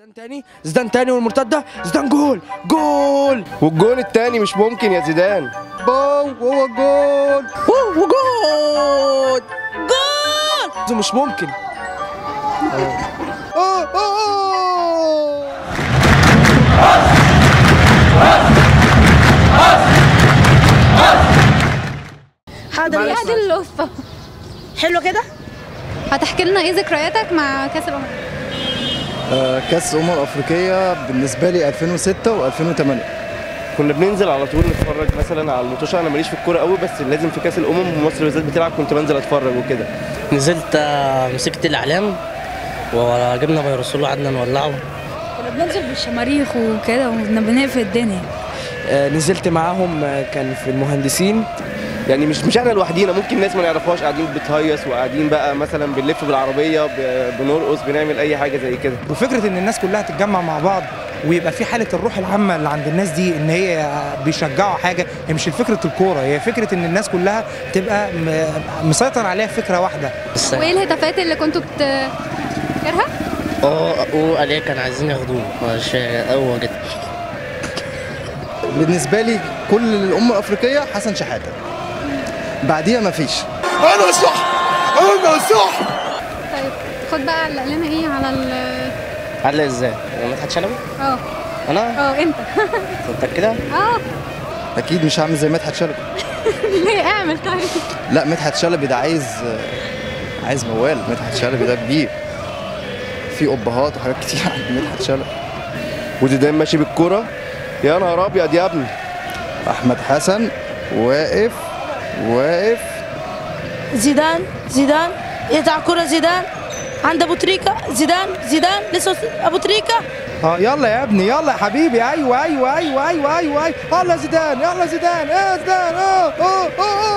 زيدان تاني زيدان تاني والمرتده زيدان جول جول والجون التاني مش ممكن يا زيدان باو هو جول أوه، وجول جول ده مش ممكن آه، آه، آه. حاضر يا بعد الوسطى حلو كده هتحكي لنا ايه ذكرياتك مع كاس الامم آه، كاس أمم أفريقية بالنسبة لي 2006 و2008 كنا بننزل على طول نتفرج مثلا على المطوشه انا ماليش في الكوره قوي بس لازم في كاس الامم ومصر بالذات بتلعب كنت بنزل اتفرج وكده نزلت آه، مسكت الاعلام وجبنا فيروسول وقعدنا نولعه كنا بننزل بالشماريخ وكده وبنقفل الدنيا آه، نزلت معاهم آه، كان في المهندسين يعني مش مش احنا لوحدينا ممكن ناس ما نعرفهاش قاعدين بتهيص وقاعدين بقى مثلا بنلف بالعربيه ب- بنرقص بنعمل اي حاجه زي كده وفكره ان الناس كلها تتجمع مع بعض ويبقى في حاله الروح العامه اللي عند الناس دي ان هي بيشجعوا حاجه هي مش فكره الكوره هي فكره ان الناس كلها تبقى م- مسيطر عليها فكره واحده بس وايه الهتافات اللي كنتوا بتفكرها اه وقال كان عايزين ياخدوه مش هو كده بالنسبة لي كل الأمم الأفريقية حسن شحاتة بعديها مفيش طيب خد بقى علق لنا ايه على ال علق ازاي؟ مدحت شلبي؟ اه انا؟ اه انت انت كده؟ اه أكيد مش هعمل زي مدحت شلبي ليه اعمل طيب لا مدحت شلبي ده عايز عايز موال مدحت شلبي ده كبير في أبهات وحاجات كتير عند مدحت شلبي وزيدان ماشي بالكوره يا نهار ابيض يا ابني أحمد حسن واقف واقف زيدان زيدان يقطع كرة زيدان عند ابو تريكة زيدان زيدان لسه ابو تريكة اه يلا يا ابني يلا يا حبيبي ايوه ايوه ايوه ايوه ايوه ايوه يلا زيدان يلا زيدان يا زيدان اه اه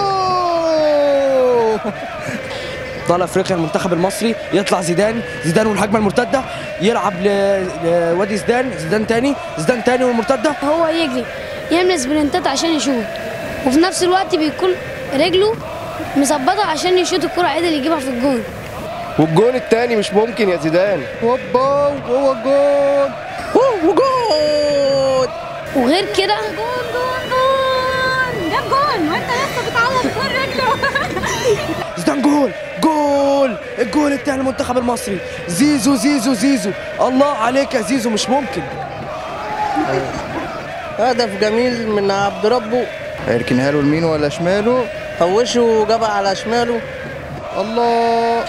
اه ابطال افريقيا المنتخب المصري يطلع زيدان زيدان والهجمه المرتده يلعب ل- لوادي زيدان زيدان تاني زيدان تاني والمرتده هو يجري يعمل سبرنتات عشان يشوط وفي نفس الوقت بيكون رجله مظبطه عشان يشوط الكرة عدل يجيبها في الجون والجون التاني مش ممكن يا زيدان هوبا وهو جول أوه، وجول وغير كده جول جول جول جاب جول وانت لسه بتعوض جول رجله زيدان جول جول الجول التاني المنتخب المصري زيزو زيزو زيزو الله عليك يا زيزو مش ممكن هدف جميل من عبد ربه هيركنها له لمين ولا شماله فوشه وجابها على شماله الله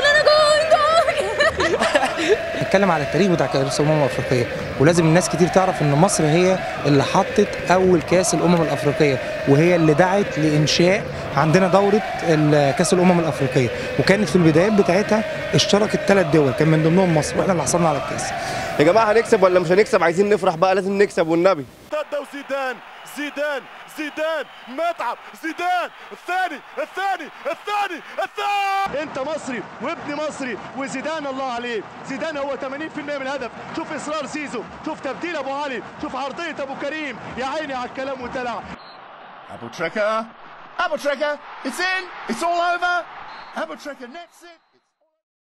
نتكلم على التاريخ بتاع كاس الامم الافريقيه ولازم الناس كتير تعرف ان مصر هي اللي حطت اول كاس الامم الافريقيه وهي اللي دعت لانشاء عندنا دوره ال- كاس الامم الافريقيه وكانت في البدايات بتاعتها اشتركت ثلاث دول كان من ضمنهم مصر واحنا اللي حصلنا على الكاس يا جماعه هنكسب ولا مش هنكسب عايزين نفرح بقى لازم نكسب والنبي ارتدى وزيدان زيدان زيدان متعب زيدان الثاني الثاني الثاني الثاني انت مصري وابن مصري وزيدان الله عليه زيدان هو 80% من الهدف شوف اصرار زيزو شوف تبديل ابو علي شوف عرضيه ابو كريم يا عيني على الكلام والدلع Apple Trekker. Apple Trekker. It's in. It's all over. Apple Trekker nets it.